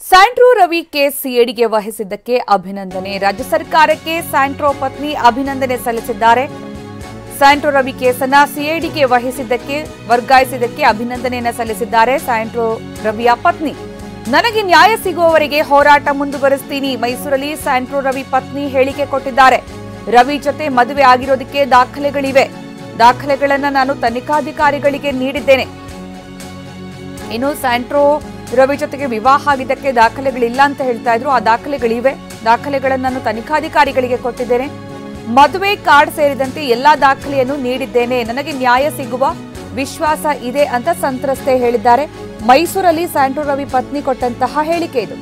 Santro Ravi case ಸಿಐಡಿಗೆ ವಹಿಸಿದ್ದಕ್ಕೆ ಅಭಿನಂದನೆ ರಾಜ್ಯ ಸರ್ಕಾರಕ್ಕೆ ಸ್ಯಾಂಟ್ರೋ ಪತ್ನಿ ಅಭಿನಂದನೆ ಸಲ್ಲಿಸಿದ್ದಾರೆ ಸ್ಯಾಂಟ್ರೋ ರವಿ ಕೇಸನ್ನ ಸಿಐಡಿಗೆ ವಹಿಸಿದ್ದಕ್ಕೆ ವರ್ಗಾಯಿಸಿದ್ದಕ್ಕೆ ಅಭಿನಂದನೆಯನ್ನ ಸಲ್ಲಿಸಿದ್ದಾರೆ ಸ್ಯಾಂಟ್ರೋ ರವಿಯ ಪತ್ನಿ ನನಗೆ ನ್ಯಾಯ ಸಿಗುವವರೆಗೆ ಹೋರಾಟ ಮುಂದುವರಿಸ್ತೀನಿ ಮೈಸೂರಲ್ಲಿ ಸ್ಯಾಂಟ್ರೋ ರವಿ ಪತ್ನಿ ಹೇಳಿಕೆ ಕೊಟ್ಟಿದ್ದಾರೆ ರವಿ ಜೊತೆ ಮದುವೆ ಆಗಿರೋದಕ್ಕೆ ದಾಖಲೆಗಳಿವೆ ದಾಖಲೆಗಳನ್ನ ನಾನು ತನಿಖಾಧಿಕಾರಿಗಳಿಗೆ ನೀಡಿದ್ದೇನೆ ಇನ್ನು ಸ್ಯಾಂಟ್ರೋ ರವಿ ಜೊತೆಗೆ ವಿವಾಹ ಆಗಿದ್ದಕ್ಕೆ ದಾಖಲೆಗಳಿಲ್ಲ ಅಂತ ಹೇಳ್ತಾ ಇದ್ರು ಆ ದಾಖಲೆಗಳಿವೆ ದಾಖಲೆಗಳನ್ನು ನಾನು ತನಿಖಾಧಿಕಾರಿಗಳಿಗೆ ಕೊಟ್ಟಿದ್ದೇನೆ ಮದುವೆ ಕಾರ್ಡ್ ಸೇರಿದಂತೆ ಎಲ್ಲಾ ದಾಖಲೆಯನ್ನು ನೀಡಿದ್ದೇನೆ ನನಗೆ ನ್ಯಾಯ ಸಿಗುವ ವಿಶ್ವಾಸ ಇದೆ ಅಂತ ಸಂತ್ರಸ್ತೆ ಹೇಳಿದ್ದಾರೆ ಮೈಸೂರಲ್ಲಿ ಸ್ಯಾಂಟ್ರೋ ರವಿ ಪತ್ನಿ ಕೊಟ್ಟಂತಹ ಹೇಳಿಕೆ ಇದು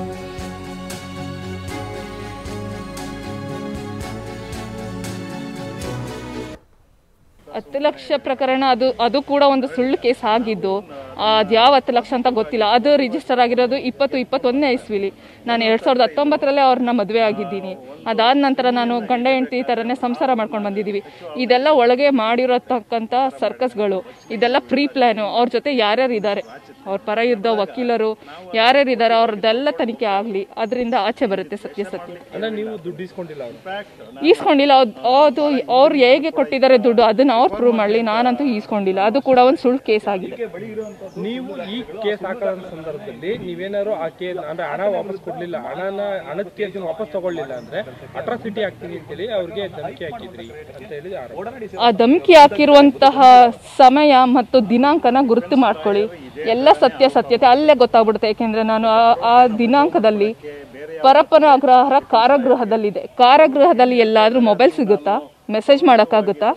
ಹತ್ತು ಲಕ್ಷ ಪ್ರಕರಣ ಅದು ಅದು ಕೂಡ ಒಂದು ಸುಳ್ಳು ಕೇಸ್ ಆಗಿದ್ದು ಅದ್ಯಾವ ಹತ್ತು ಲಕ್ಷ ಅಂತ ಗೊತ್ತಿಲ್ಲ ಅದು ರಿಜಿಸ್ಟರ್ ಆಗಿರೋದು ಇಪ್ಪತ್ತು ಇಪ್ಪತ್ತೊಂದನೇ ಇಸ್ವಿಲಿ ನಾನು ಎರಡು ಸಾವಿರದ ಹತ್ತೊಂಬತ್ತರಲ್ಲೇ ಅವ್ರನ್ನ ಮದುವೆ ಆಗಿದ್ದೀನಿ ಅದಾದ ನಂತರ ನಾನು ಗಂಡ ಹೆಂಡತಿ ಥರನೇ ಸಂಸಾರ ಮಾಡ್ಕೊಂಡು ಬಂದಿದ್ದೀವಿ ಇದೆಲ್ಲ ಒಳಗೆ ಮಾಡಿರತಕ್ಕಂಥ ಸರ್ಕಸ್ಗಳು ಇದೆಲ್ಲ ಪ್ರೀ ಪ್ಲ್ಯಾನು ಅವ್ರ ಜೊತೆ ಯಾರ್ಯಾರು ಇದ್ದಾರೆ ಅವ್ರ ಪರ ಯುದ್ಧ ವಕೀಲರು ಯಾರ್ಯಾರು ಇದ್ದಾರೆ ಅವ್ರದ್ದೆಲ್ಲ ತನಿಖೆ ಆಗಲಿ ಅದರಿಂದ ಆಚೆ ಬರುತ್ತೆ ಸತ್ಯಾಸತ್ಯ ಅಂದ್ರೆ ನೀವು ದುಡ್ಡು ಇಸ್ಕೊಂಡಿಲ್ಲ ಅವ್ರು ಈಸ್ಕೊಂಡಿಲ್ಲ ಅದ್- ಅದು ಅವ್ರು ಹೇಗೆ ಕೊಟ್ಟಿದ್ದಾರೆ ದುಡ್ಡು ಅದನ್ನ ಅವ್ರು ಪ್ರೂವ್ ಮಾಡಲಿ ನಾನಂತೂ ಈಸ್ಕೊಂಡಿಲ್ಲ ಅದು ಕೂಡ ಒಂದು ಸುಳ್ಳು ಕೇಸ್ ಆಗಿದೆ ನೀವು ಈ ಕೇಸ್ ಹಾಕೋ ಸಂದರ್ಭದಲ್ಲಿ ನೀವೇನಾದ್ರು ಆ ಕೇಸ್ ಅಂದ್ರೆ ಹಣ ವಾಪಸ್ ಕೊಡ್ಲಿಲ್ಲ ಹಣನ ಹಣದ ಕೇಸ್ ವಾಪಸ್ ತಗೊಳ್ಳಿಲ್ಲ ಅಂದ್ರೆ ಅಟ್ರಾಸಿಟಿ ಆಗ್ತೀನಿ ಅಂತೇಳಿ ಅವ್ರಿಗೆ ಧಮಕಿ ಹಾಕಿದ್ರಿ ಅಂತ ಹೇಳಿ ಆರೋಪ ಆ ಧಮಕಿ ಹಾಕಿರುವಂತಹ ಸಮಯ ಮತ್ತು ದಿನಾಂಕನ ಗುರುತು ಮಾಡ್ಕೊಳ್ಳಿ ಎಲ್ಲ ಸತ್ಯಾಸತ್ಯತೆ ಅಲ್ಲೇ ಗೊತ್ತಾಗ್ಬಿಡುತ್ತೆ ಯಾಕೆಂದ್ರೆ ನಾನು ಆ- ಆ ದಿನಾಂಕದಲ್ಲಿ ಪರಪರಾಗ್ರಹರ ಕಾರಾಗೃಹದಲ್ಲಿದೆ ಕಾರಾಗೃಹದಲ್ಲಿ ಎಲ್ಲಾದ್ರೂ ಮೊಬೈಲ್ ಸಿಗುತ್ತಾ ಮೆಸೇಜ್ ಮಾಡೋಕ್ಕಾಗುತ್ತಾ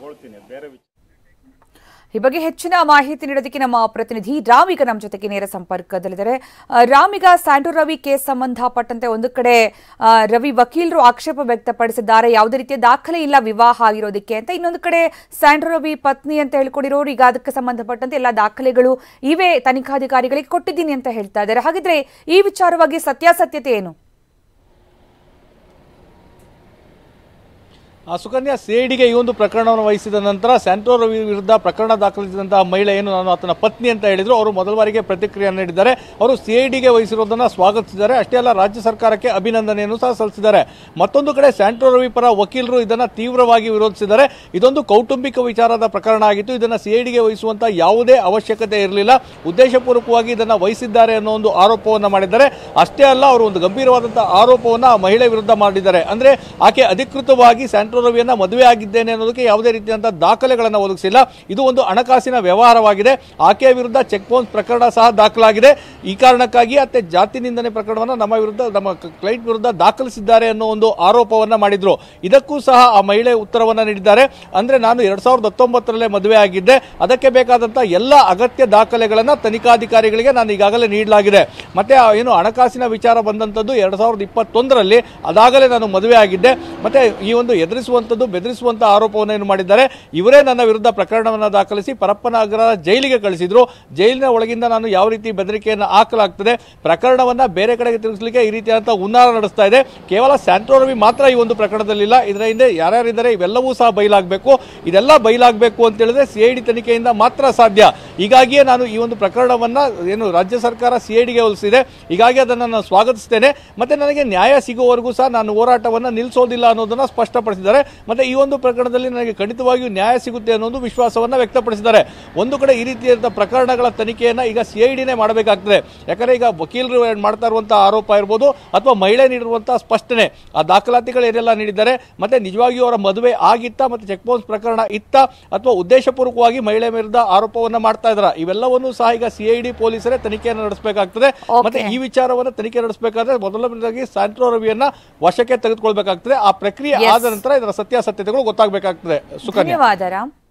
ಈ ಬಗ್ಗೆ ಹೆಚ್ಚಿನ ಮಾಹಿತಿ ನೀಡೋದಕ್ಕೆ ನಮ್ಮ ಪ್ರತಿನಿಧಿ ರಾಮ್ ಈಗ ನಮ್ಮ ಜೊತೆಗೆ ನೇರ ಸಂಪರ್ಕದಲ್ಲಿದ್ದಾರೆ ಆ, ರಾಮ್ ಈಗ ಸ್ಯಾಂಟೋ ರವಿ ಕೇಸ್ ಸಂಬಂಧಪಟ್ಟಂತೆ ಒಂದು ಕಡೆ ಆ, ರವಿ ವಕೀಲರು ಆಕ್ಷೇಪ ವ್ಯಕ್ತಪಡಿಸಿದ್ದಾರೆ ಯಾವುದೇ ರೀತಿಯ ದಾಖಲೆ ಇಲ್ಲ ವಿವಾಹ ಆಗಿರೋದಕ್ಕೆ ಅಂತ ಇನ್ನೊಂದು ಕಡೆ ಸ್ಯಾಂಟೋ ರವಿ ಪತ್ನಿ ಅಂತ ಹೇಳ್ಕೊಂಡಿರೋರು ಈಗ ಅದಕ್ಕೆ ಸಂಬಂಧಪಟ್ಟಂತೆ ಎಲ್ಲ ದಾಖಲೆಗಳು ಇವೆ ತನಿಖಾಧಿಕಾರಿಗಳಿಗೆ ಕೊಟ್ಟಿದ್ದೀನಿ ಅಂತ ಹೇಳ್ತಾ ಇದ್ದಾರೆ ಹಾಗಿದ್ರೆ ಈ ವಿಚಾರವಾಗಿ ಸತ್ಯಾಸತ್ಯತೆ ಏನು ಆ ಸುಕನ್ಯಾ ಸಿಐಡಿಗೆ ಈ ಒಂದು ಪ್ರಕರಣವನ್ನು ವಹಿಸಿದ ನಂತರ ಸ್ಯಾಂಟ್ರೋ ರವಿ ವಿರುದ್ಧ ಪ್ರಕರಣ ದಾಖಲಿಸಿದಂತಹ ಮಹಿಳೆ ಏನು ನಾನು ಆತನ ಪತ್ನಿ ಅಂತ ಹೇಳಿದ್ರು ಅವರು ಮೊದಲ ಬಾರಿಗೆ ಪ್ರತಿಕ್ರಿಯೆ ನೀಡಿದ್ದಾರೆ ಅವರು ಸಿಐಡಿಗೆ ವಹಿಸಿರೋದನ್ನ ಸ್ವಾಗತಿಸಿದ್ದಾರೆ ಅಷ್ಟೇ ಅಲ್ಲ ರಾಜ್ಯ ಸರ್ಕಾರಕ್ಕೆ ಅಭಿನಂದನೆಯನ್ನು ಸಹ ಸಲ್ಲಿಸಿದ್ದಾರೆ ಮತ್ತೊಂದು ಕಡೆ ಸ್ಯಾಂಟ್ರೋ ರವಿ ಪರ ವಕೀಲರು ಇದನ್ನ ತೀವ್ರವಾಗಿ ವಿರೋಧಿಸಿದ್ದಾರೆ ಇದೊಂದು ಕೌಟುಂಬಿಕ ವಿಚಾರದ ಪ್ರಕರಣ ಆಗಿತ್ತು ಇದನ್ನ ಸಿಐಡಿಗೆ ವಹಿಸುವಂತ ಯಾವುದೇ ಅವಶ್ಯಕತೆ ಇರಲಿಲ್ಲ ಉದ್ದೇಶಪೂರ್ವಕವಾಗಿ ಇದನ್ನ ವಹಿಸಿದ್ದಾರೆ ಅನ್ನೋ ಒಂದು ಆರೋಪವನ್ನ ಮಾಡಿದ್ದಾರೆ ಅಷ್ಟೇ ಅಲ್ಲ ಅವರು ಒಂದು ಗಂಭೀರವಾದಂತಹ ಆರೋಪವನ್ನ ಆ ಮಹಿಳೆ ವಿರುದ್ಧ ಮಾಡಿದ್ದಾರೆ ಅಂದ್ರೆ ಆಕೆ ಅಧಿಕೃತವಾಗಿ ಸ್ಯಾಂಟ್ರೋ ರವಿಯನ್ನ ಮದುವೆ ಆಗಿದ್ದೇನೆ ಅನ್ನೋದಕ್ಕೆ ಯಾವುದೇ ರೀತಿಯಂತಹ ದಾಖಲೆಗಳನ್ನು ಒದಗಿಸಿಲ್ಲ ಇದು ಒಂದು ಹಣಕಾಸಿನ ವ್ಯವಹಾರವಾಗಿದೆ ಆಕೆಯ ವಿರುದ್ಧ ಚೆಕ್ ಬೌನ್ಸ್ ಪ್ರಕರಣ ಸಹ ದಾಖಲಾಗಿದೆ ಈ ಕಾರಣಕ್ಕಾಗಿ ಅತ್ತೆ ಜಾತಿ ನಿಂದನೆ ಪ್ರಕರಣವನ್ನು ನಮ್ಮ ವಿರುದ್ಧ ನಮ್ಮ ಕ್ಲೈಂಟ್ ವಿರುದ್ಧ ದಾಖಲಿಸಿದ್ದಾರೆ ಅನ್ನೋ ಒಂದು ಆರೋಪವನ್ನ ಮಾಡಿದ್ರು ಇದಕ್ಕೂ ಸಹ ಆ ಮಹಿಳೆ ಉತ್ತರವನ್ನ ನೀಡಿದ್ದಾರೆ ಅಂದ್ರೆ ನಾನು ಎರಡ್ ಸಾವಿರದ ಹತ್ತೊಂಬತ್ತರಲ್ಲೇ ಮದುವೆ ಆಗಿದ್ದೆ ಅದಕ್ಕೆ ಬೇಕಾದಂತಹ ಎಲ್ಲ ಅಗತ್ಯ ದಾಖಲೆಗಳನ್ನ ತನಿಖಾಧಿಕಾರಿಗಳಿಗೆ ನಾನು ಈಗಾಗಲೇ ನೀಡಲಾಗಿದೆ ಮತ್ತೆ ಆ ಏನು ಹಣಕಾಸಿನ ವಿಚಾರ ಬಂದಂತದ್ದು ಎರಡ್ ಸಾವಿರದ ಇಪ್ಪತ್ತೊಂದರಲ್ಲಿ ಅದಾಗಲೇ ನಾನು ಮದುವೆ ಆಗಿದ್ದೆ ಮತ್ತೆ ಈ ಒಂದು ಎದುರಿಸುವಂತದ್ದು ಬೆದರಿಸುವಂತ ಆರೋಪವನ್ನು ಏನು ಮಾಡಿದ್ದಾರೆ ಇವರೇ ನನ್ನ ವಿರುದ್ಧ ಪ್ರಕರಣವನ್ನು ದಾಖಲಿಸಿ ಪರಪ್ಪನ ಅಗ್ರಹ ಜೈಲಿಗೆ ಕಳಿಸಿದ್ರು ಜೈಲಿನ ಒಳಗಿಂದ ನಾನು ಯಾವ ರೀತಿ ಬೆದರಿಕೆಯನ್ನು ಹಾಕಲಾಗ್ತದೆ ಪ್ರಕರಣವನ್ನ ಬೇರೆ ಕಡೆಗೆ ತಿರುಗಿಸಲಿಕ್ಕೆ ಈ ರೀತಿಯಾದಂತಹ ಹುನ್ನಾರ ನಡೆಸ್ತಾ ಇದೆ ಕೇವಲ ಸ್ಯಾಂಟ್ರೋ ರವಿ ಮಾತ್ರ ಈ ಒಂದು ಪ್ರಕರಣದಲ್ಲಿಲ್ಲ ಇದರ ಹಿಂದೆ ಯಾರ್ಯಾರಿದ್ದಾರೆ ಇವೆಲ್ಲವೂ ಸಹ ಬಯಲಾಗಬೇಕು ಇದೆಲ್ಲ ಬಯಲಾಗಬೇಕು ಅಂತ ಹೇಳಿದ್ರೆ ಸಿಐಡಿ ತನಿಖೆಯಿಂದ ಮಾತ್ರ ಸಾಧ್ಯ ಹೀಗಾಗಿಯೇ ನಾನು ಈ ಒಂದು ಪ್ರಕರಣವನ್ನ ಏನು ರಾಜ್ಯ ಸರ್ಕಾರ ಸಿಐಡಿಗೆ ಹೋಲಿಸಿದೆ ಹೀಗಾಗಿ ಅದನ್ನು ನಾನು ಸ್ವಾಗತಿಸ್ತೇನೆ ಮತ್ತೆ ನನಗೆ ನ್ಯಾಯ ಸಿಗುವವರೆಗೂ ಸಹ ನಾನು ಹೋರಾಟವನ್ನ ನಿಲ್ಲಿಸೋದಿಲ್ಲ ಅನ್ನೋದನ್ನ ಸ್ಪಷ್ಟಪಡಿಸಿದ್ದಾರೆ ಮತ್ತೆ ಈ ಒಂದು ಪ್ರಕರಣದಲ್ಲಿ ನನಗೆ ಖಂಡಿತವಾಗಿಯೂ ನ್ಯಾಯ ಸಿಗುತ್ತೆ ಅನ್ನೋ ಒಂದು ವಿಶ್ವಾಸವನ್ನ ವ್ಯಕ್ತಪಡಿಸಿದ್ದಾರೆ ಒಂದು ಕಡೆ ಈ ರೀತಿಯಾದ ಪ್ರಕರಣಗಳ ತನಿಖೆಯನ್ನ ಈಗ ಸಿಐಡಿನೇ ಮಾಡಬೇಕಾಗ್ತದೆ ಯಾಕಂದ್ರೆ ಈಗ ವಕೀಲರು ಏನ್ ಮಾಡ್ತಾ ಇರುವಂತಹ ಆರೋಪ ಇರ್ಬೋದು ಅಥವಾ ಮಹಿಳೆ ನೀಡಿರುವಂತಹ ಸ್ಪಷ್ಟನೆ ಆ ದಾಖಲಾತಿಗಳು ಏನೆಲ್ಲ ನೀಡಿದ್ದಾರೆ ಮತ್ತೆ ನಿಜವಾಗಿಯೂ ಅವರ ಮದುವೆ ಆಗಿತ್ತಾ ಮತ್ತೆ ಚೆಕ್ ಬೌನ್ಸ್ ಪ್ರಕರಣ ಇತ್ತ ಅಥವಾ ಉದ್ದೇಶಪೂರ್ವಕವಾಗಿ ಮಹಿಳೆ ವಿರುದ್ಧ ಆರೋಪವನ್ನ ಮಾಡ್ತಾ ಇದಾರ ಇವೆಲ್ಲವನ್ನೂ ಸಹ ಈಗ ಸಿಐಡಿ ಪೊಲೀಸರೇ ತನಿಖೆಯನ್ನು ನಡೆಸಬೇಕಾಗ್ತದೆ ಮತ್ತೆ ಈ ವಿಚಾರವನ್ನ ತನಿಖೆ ನಡೆಸಬೇಕಾದ್ರೆ ಮೊದಲನೇದಾಗಿ ಸ್ಯಾಂಟ್ರೋ ರವಿಯನ್ನ ವಶಕ್ಕೆ ತೆಗೆದುಕೊಳ್ಬೇಕಾಗ್ತದೆ ಆ ಪ್ರಕ್ರಿಯೆ Yes. ಆದ ನಂತರ ಇದರ ಸತ್ಯಾಸತ್ಯತೆಗಳು ಗೊತ್ತಾಗಬೇಕಾಗ್ತದೆ ಸುಕನ್ಯಾ ಧನ್ಯವಾದ ರಾಮ್